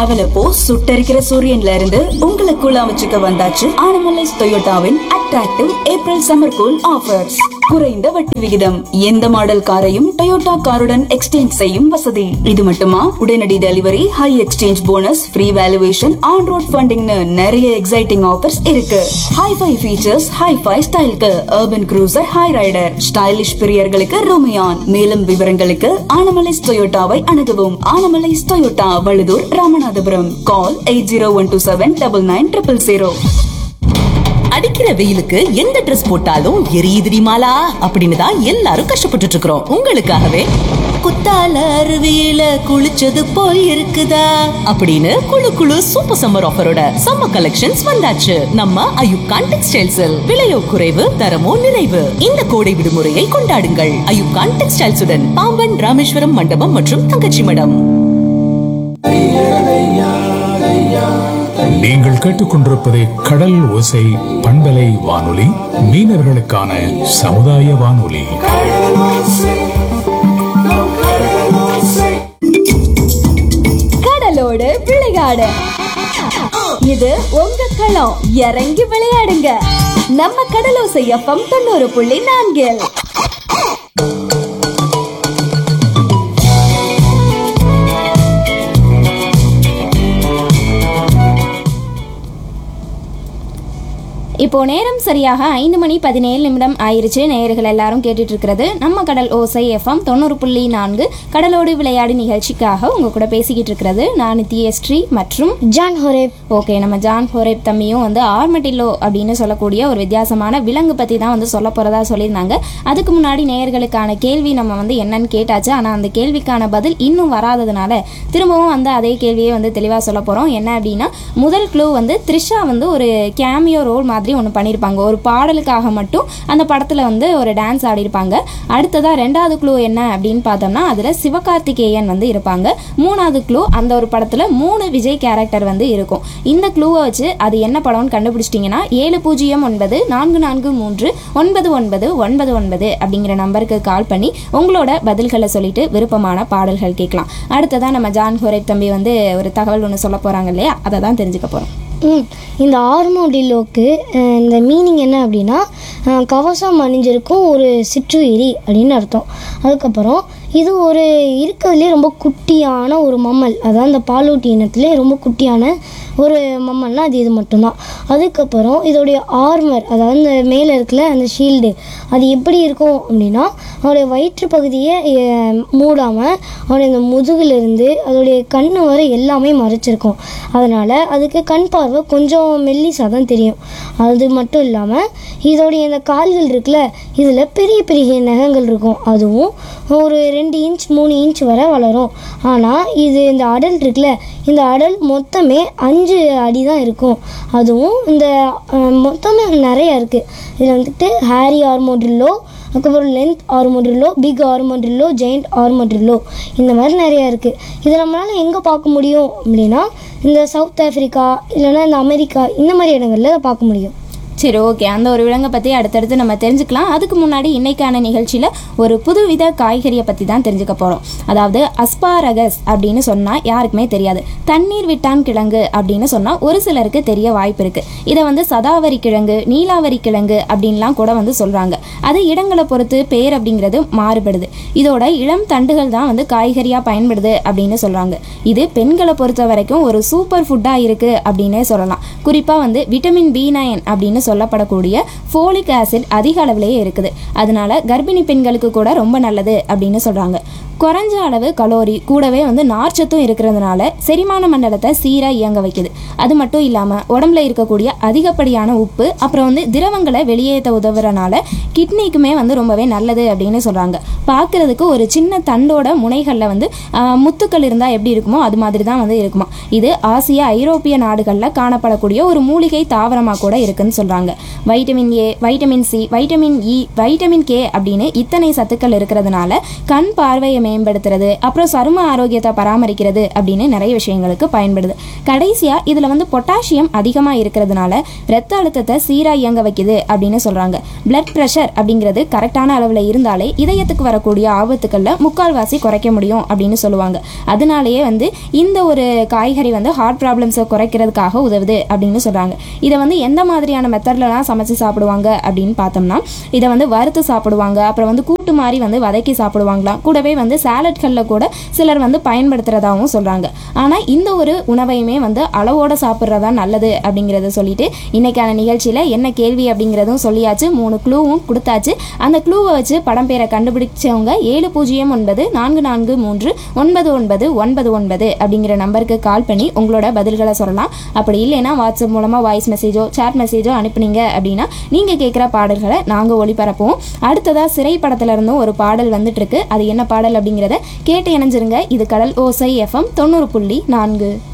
travel அப்போ சுட்டரிக்கிற சூரியன்ல இருந்து உங்களை கூலா வச்சுக்க வந்தாச்சு ஆனமலைஸ் டொயோட்டாவின் attractive April summer cool offers குறைந்த வட்டி விகிதம் எந்த மாடல் காரையும் டொயோட்டா காருடன் எக்ஸ்சேஞ்ச் செய்யும் வசதி இது மட்டுமா உடனடி delivery high exchange bonus free valuation on road ஃபண்டிங்னு நிறைய எக்ஸைட்டிங் ஆஃபர்ஸ் இருக்கு ஹைஃபை ஃபீச்சர்ஸ் ஹைஃபை ஸ்டைலுக்கு urban cruiser Hyryder stylish பிரியர்களுக்கு ரோமியான் மேலும் விவரங்களுக்கு ஆனமலைஸ் டொயோட்டாவை அணுகவும் Anamallais Toyota Valuthur Ramanathapuram call eight zero one two seven double nine triple zero அடிக்கிற வெயிலுக்கு எந்த ட்ரெஸ் போட்டாலும் எரியுதுடி மாலா அப்படின்னு தான் எல்லாரும் கஷ்டப்பட்டுட்டு இருக்கிறோம் உங்களுக்காகவே குத்தால அருவியில குளிச்சது போல் இருக்குதா அப்படின்னு குளு குளு சூப்பர் சம்மர் ஆஃபரோட சம்மர் கலெக்ஷன்ஸ் வந்தாச்சு நம்ம அயுப்கான் டெக்ஸ்டைல்ஸில் விலையோ குறைவு தரமோ நிறைவு இந்த கோடை விடுமுறையை கொண்டாடுங்கள் அயுப்கான் டெக்ஸ்டைல்ஸுடன் பாம்பன் ராமேஸ்வரம் மண்டபம் மற்றும் தங்கச்சி மடம் நீங்கள் கேட்டுக்கொண்டிருப்பது கடல் ஓசை பண்பலை வானொலி மீனவர்களுக்கான சமுதாய வானொலி கடலோடு விளையாடு இது உங்க களம் இறங்கி விளையாடுங்க நம்ம கடலோசை எஃப்எம் தொண்ணூறு புள்ளி நான்கில் இப்போ நேரம் சரியாக ஐந்து மணி பதினேழு நிமிடம் ஆயிருச்சு நேயர்கள் எல்லாரும் கேட்டுட்டு இருக்கிறது நம்ம கடல் ஓசை எஃப்எம் தொண்ணூறு புள்ளி நான்கு கடலோடு விளையாடு நிகழ்ச்சிக்காக உங்க கூட பேசிக்கிட்டு இருக்கிறது நான் நித்யஸ்ரீ மற்றும் ஜான் ஹொரேப் ஓகே நம்ம ஜான் ஹோரேப் தம்பியும் வந்து ஆர்மட்டில்லோ அப்படின்னு சொல்லக்கூடிய ஒரு வித்தியாசமான விலங்கு பற்றி தான் வந்து சொல்ல போகிறதா சொல்லியிருந்தாங்க அதுக்கு முன்னாடி நேயர்களுக்கான கேள்வி நம்ம வந்து என்னன்னு கேட்டாச்சு ஆனால் அந்த கேள்விக்கான பதில் இன்னும் வராததுனால திரும்பவும் வந்து அதே கேள்வியே வந்து தெளிவாக சொல்ல போகிறோம் என்ன அப்படின்னா முதல் க்ளூ வந்து த்ரிஷா வந்து ஒரு கேமியோ ரோல் மாதிரி ஒன்று பண்ணியிருப்பாங்க ஒரு பாடலுக்காக மட்டும் அந்த படத்தில் வந்து ஒரு டான்ஸ் ஆடியிருப்பாங்க அடுத்ததாக ரெண்டாவது க்ளூ என்ன அப்படின்னு பார்த்தோம்னா அதில் சிவகார்த்திகேயன் வந்து இருப்பாங்க மூணாவது க்ளூ அந்த ஒரு படத்தில் மூணு விஜய் கேரக்டர் வந்து இருக்கும் இந்த க்ளூவை வச்சு அது என்ன படம்னு கண்டுபிடிச்சிட்டிங்கன்னா ஏழு பூஜ்ஜியம் ஒன்பது நான்கு நான்கு மூன்று ஒன்பது ஒன்பது ஒன்பது ஒன்பது அப்படிங்கிற நம்பருக்கு கால் பண்ணி உங்களோட பதில்களை சொல்லிட்டு விருப்பமான பாடல்கள் கேட்கலாம் அடுத்ததான் நம்ம ஜான் ஹோரேப் தம்பி வந்து ஒரு தகவல் ஒன்று சொல்ல போகிறாங்க இல்லையா அதை தான் தெரிஞ்சுக்க போகிறோம் ம் இந்த ஆர்மோடிலோக்கு அஹ், இந்த மீனிங் என்ன அப்படின்னா அஹ், கவசம் அணிஞ்சிருக்கும் ஒரு சிற்றுயிரி அப்படின்னு அர்த்தம் அதுக்கப்புறம் இது ஒரு இருக்கிறதுலே ரொம்ப குட்டியான ஒரு மம்மல் அதாவது இந்த பாலூட்டி இனத்திலே ரொம்ப குட்டியான ஒரு மம்மல்னா அது இது மட்டும்தான் அதுக்கப்புறம் இதோடைய ஆர்மர் அதாவது இந்த மேலே இருக்கல அந்த ஷீல்டு அது எப்படி இருக்கும் அப்படின்னா அவருடைய வயிற்று பகுதியை மூடாமல் அவருடைய இந்த முதுகிலிருந்து அதோடைய கண் வரை எல்லாமே மறைச்சிருக்கும் அதனால் அதுக்கு கண் பார்வை கொஞ்சம் மெல்லிசாக தான் தெரியும் அது மட்டும் இல்லாமல் இதோடைய இந்த கால்கள் இருக்குல்ல இதில் பெரிய பெரிய நகங்கள் இருக்கும் அதுவும் ஒரு ரெண்டு இன்ச் மூணு இன்ச் வரை வளரும் ஆனால் இது இந்த அடல் இருக்குல்ல இந்த அடல் மொத்தமே அஞ்சு அடி தான் இருக்கும் அதுவும் இந்த அஹ், மொத்தமே நிறைய இருக்குது இதில் வந்துட்டு ஹேரி ஆர்மோட்ரில்லோ அதுக்கப்புறம் லென்த் armadillo big armadillo giant armadillo இந்த மாதிரி நிறையா இருக்குது இதை நம்மளால் எங்கே பார்க்க முடியும் அப்படின்னா இந்த சவுத் ஆஃப்ரிக்கா இல்லைன்னா இந்த அமெரிக்கா இந்த மாதிரி இடங்கள்ல இதை பார்க்க முடியும் சரி ஓகே அந்த ஒரு விலங்கை பற்றி அடுத்தடுத்து நம்ம தெரிஞ்சுக்கலாம் அதுக்கு முன்னாடி இன்னைக்கான நிகழ்ச்சியில் ஒரு புதுவித காய்கறியை பற்றி தான் தெரிஞ்சுக்க போகிறோம் அதாவது அஸ்பாரகஸ் அப்படின்னு சொன்னால் யாருக்குமே தெரியாது தண்ணீர் விட்டான் கிழங்கு அப்படின்னு சொன்னால் ஒரு சிலருக்கு தெரிய வாய்ப்பு இருக்குது இதை வந்து சதாவரி கிழங்கு நீலாவரி கிழங்கு அப்படின்லாம் கூட வந்து சொல்கிறாங்க அது இடங்களை பொறுத்து பேர் அப்படிங்கிறது மாறுபடுது இதோட இளம் தண்டுகள் தான் வந்து காய்கறியாக பயன்படுது அப்படின்னு சொல்கிறாங்க இது பெண்களை பொறுத்த வரைக்கும் ஒரு சூப்பர் ஃபுட்டாக இருக்குது அப்படின்னே சொல்லலாம் குறிப்பாக வந்து விட்டமின் பி நைன் அப்படின்னு சொல்லப்படக்கூடிய ஃபோலிக் ஆசிட் அதிக அளவிலேயே இருக்குது அதனால கர்ப்பிணி பெண்களுக்கு கூட ரொம்ப நல்லது அப்படின்னு சொல்கிறாங்க குறைஞ்ச அளவு கலோரி கூடவே வந்து நார்ச்சத்தும் இருக்கிறதுனால செரிமான மண்டலத்தை சீராக இயங்க வைக்குது அது மட்டும் இல்லாமல் உடம்புல இருக்கக்கூடிய அதிகப்படியான உப்பு அப்புறம் வந்து திரவங்களை வெளியேற்ற உதவுறனால கிட்னிக்குமே வந்து ரொம்பவே நல்லது அப்படின்னு சொல்கிறாங்க பார்க்குறதுக்கு ஒரு சின்ன தண்டோட முனைகளில் வந்து ஆஹ், முத்துக்கள் இருந்தால் எப்படி இருக்குமோ அது மாதிரி தான் வந்து இருக்குமா இது ஆசிய ஐரோப்பிய நாடுகளில் காணப்படக்கூடிய ஒரு மூலிகை தாவரமாக கூட இருக்குன்னு சொல்கிறாங்க vitamin A vitamin C vitamin E vitamin K அப்படின்னு இத்தனை சத்துக்கள் இருக்கிறதுனால கண் பார்வையை மேம்படுத்துறது அப்புறம் சரும ஆரோக்கியத்தை பராமரிக்கிறது அப்படின்னு நிறைய விஷயங்களுக்கு பயன்படுது கடைசியாக இதில் வந்து பொட்டாசியம் அதிகமாக இருக்கிறதுனால ரத்த அழுத்தத்தை சீராக இயங்க வைக்குது அப்படின்னு சொல்கிறாங்க பிளட் ப்ரெஷர் அப்படிங்கிறது கரெக்டான அளவில் இருந்தாலே இதயத்துக்கு வரக்கூடிய ஆபத்துக்களில் முக்கால்வாசி குறைக்க முடியும் அப்படின்னு சொல்லுவாங்க அதனாலேயே வந்து இந்த ஒரு காய்கறி வந்து ஹார்ட் ப்ராப்ளம்ஸை குறைக்கிறதுக்காக உதவுது அப்படின்னு சொல்கிறாங்க இதை வந்து எந்த மாதிரியான மெத்தட்லலாம் சமைச்சு சாப்பிடுவாங்க அப்படின்னு பார்த்தோம்னா இதை வந்து வறுத்து சாப்பிடுவாங்க அப்புறம் வந்து கூட்டு மாதிரி வந்து வதக்கி சாப்பிடுவாங்களாம் கூடவே வந்து சாலட்களில் கூட சிலர் வந்து பயன்படுத்துகிறதாகவும் சொல்கிறாங்க ஆனால் இந்த ஒரு உணவையுமே வந்து அளவோட சாப்பிட்றதா நல்லது அப்படிங்கிறத சொல்லிட்டு இன்னைக்கான நிகழ்ச்சியில் என்ன கேள்வி அப்படிங்கிறதும் சொல்லியாச்சு மூணு க்ளூவும் கொடுத்தாச்சு அந்த க்ளூவை வச்சு படம் பேரை கண்டுபிடிச்சவங்க ஏழு பூஜ்ஜியம் ஒன்பது நான்கு நான்கு மூன்று ஒன்பது ஒன்பது ஒன்பது ஒன்பது அப்படிங்கிற நம்பருக்கு கால் பண்ணி உங்களோட பதில்களை சொல்லலாம் அப்படி இல்லைன்னா வாட்ஸ்அப் மூலமாக வாய்ஸ் மெசேஜோ சேட் மெசேஜோ அனுப்புனீங்க அப்படின்னா நீங்கள் கேட்குற பாடல்களை நாங்கள் ஒளிபரப்புவோம் அடுத்ததாக சிறை படத்துல இருந்தும் ஒரு பாடல் வந்துட்டு இருக்கு அது என்ன பாடல் அப்படிங்கிறத கேட்டு இணைஞ்சிருங்க இது கடல் ஓசை எஃப்எம் தொண்ணூறு புள்ளி நான்கு